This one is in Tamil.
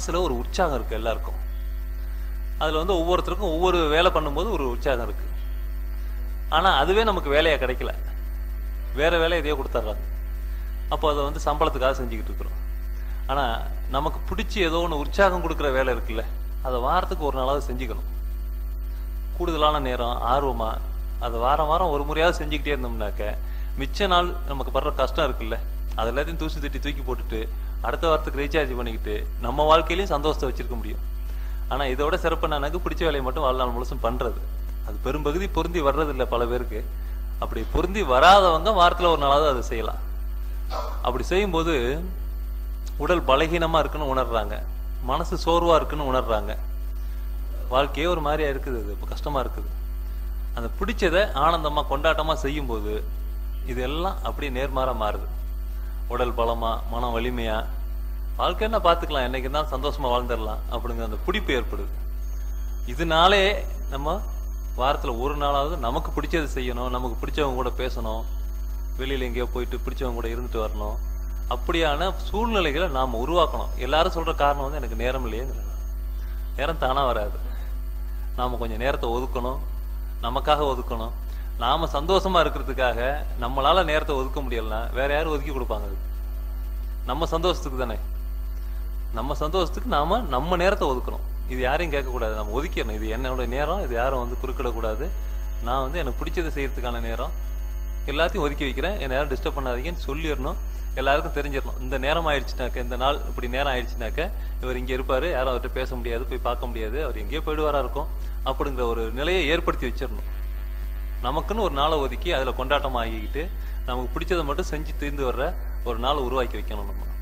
மனசுல ஒரு உற்சாகம் இருக்கு எல்லாருக்கும் அதுல வந்து ஒவ்வொருத்தருக்கும் ஒவ்வொரு வேலை பண்ணும்போது ஒரு உற்சாகம் இருக்கு ஆனா அதுவே நமக்கு வேலையா கிடைக்கல வேற வேலை எதையோ கொடுத்துட்றாங்க அப்போ அதை வந்து சம்பளத்துக்காக செஞ்சுக்கிட்டு இருக்கிறோம் ஆனா நமக்கு பிடிச்சி ஏதோ ஒன்று உற்சாகம் கொடுக்குற வேலை இருக்குல்ல அதை வாரத்துக்கு ஒரு நாளாவது செஞ்சுக்கணும் கூடுதலான நேரம் ஆர்வமா அதை வாரம் வாரம் ஒரு முறையாவது செஞ்சுக்கிட்டே இருந்தோம்னாக்க மிச்ச நாள் நமக்கு படுற கஷ்டம் இருக்குல்ல அது எல்லாத்தையும் தூசி தட்டி தூக்கி போட்டுட்டு அடுத்த வாரத்துக்கு ரீசார்ஜ் பண்ணிக்கிட்டு நம்ம வாழ்க்கையிலையும் சந்தோஷத்தை வச்சிருக்க முடியும் ஆனா இதோட சிறப்பு எனக்கு பிடிச்ச வேலையை மட்டும் வாழ்நாள் முழுசும் பண்றது அது பெரும்பகுதி பொருந்தி வர்றது இல்ல பல பேருக்கு அப்படி பொருந்தி வராதவங்க வாரத்துல ஒரு நாளாவது அதை செய்யலாம் அப்படி செய்யும்போது உடல் பலகீனமா இருக்குன்னு உணர்றாங்க மனசு சோர்வா இருக்குன்னு உணர்றாங்க வாழ்க்கையே ஒரு மாதிரியா இருக்குது இது இப்போ கஷ்டமா இருக்குது அந்த பிடிச்சதை ஆனந்தமா கொண்டாட்டமா செய்யும்போது இதெல்லாம் அப்படியே நேர்மாறா மாறுது உடல் பலமா மனம் வலிமையா வாழ்க்கை என்ன பார்த்துக்கலாம் என்னைக்கு தான் சந்தோஷமா வாழ்ந்துடலாம் அப்படிங்கிற அந்த பிடிப்பு ஏற்படுது இதனாலே நம்ம வாரத்துல ஒரு நாளாவது நமக்கு பிடிச்சது செய்யணும் நமக்கு பிடிச்சவங்க கூட பேசணும் வெளியில எங்கேயோ போயிட்டு பிடிச்சவங்க கூட இருந்துட்டு வரணும் அப்படியான சூழ்நிலைகளை நாம உருவாக்கணும் எல்லாரும் சொல்ற காரணம் வந்து எனக்கு நேரம் இல்லையேங்கிற நேரம் தானா வராது நாம கொஞ்சம் நேரத்தை ஒதுக்கணும் நமக்காக ஒதுக்கணும் நாம சந்தோஷமா இருக்கிறதுக்காக நம்மளால நேரத்தை ஒதுக்க முடியலன்னா வேற யாரும் ஒதுக்கி கொடுப்பாங்க அதுக்கு நம்ம சந்தோஷத்துக்கு தானே நம்ம சந்தோஷத்துக்கு நாம நம்ம நேரத்தை ஒதுக்கணும் இது யாரையும் கேட்கக்கூடாது நம்ம ஒதுக்கிடணும் இது என்னோட நேரம் இது யாரும் வந்து குறுக்கிடக்கூடாது நான் வந்து எனக்கு பிடிச்சதை செய்யறதுக்கான நேரம் எல்லாத்தையும் ஒதுக்கி வைக்கிறேன் என் நேரம் டிஸ்டர்ப் பண்ணாதீங்கன்னு சொல்லிடணும் எல்லாருக்கும் தெரிஞ்சிடணும் இந்த நேரம் ஆயிடுச்சுனாக்க இந்த நாள் இப்படி நேரம் ஆயிடுச்சுனாக்க இவர் இங்க இருப்பாரு யாரும் அவர்கிட்ட பேச முடியாது போய் பார்க்க முடியாது அவர் எங்கேயோ போயிடுவாரா இருக்கும் அப்படிங்கிற ஒரு நிலையை ஏற்படுத்தி வச்சிடணும் நமக்குன்னு ஒரு நாளை ஒதுக்கி அதுல கொண்டாட்டம் ஆகிக்கிட்டு நமக்கு பிடிச்சதை மட்டும் செஞ்சு தீர்ந்து வர்ற ஒரு நாளை உருவாக்கி வைக்கணும் நம்ம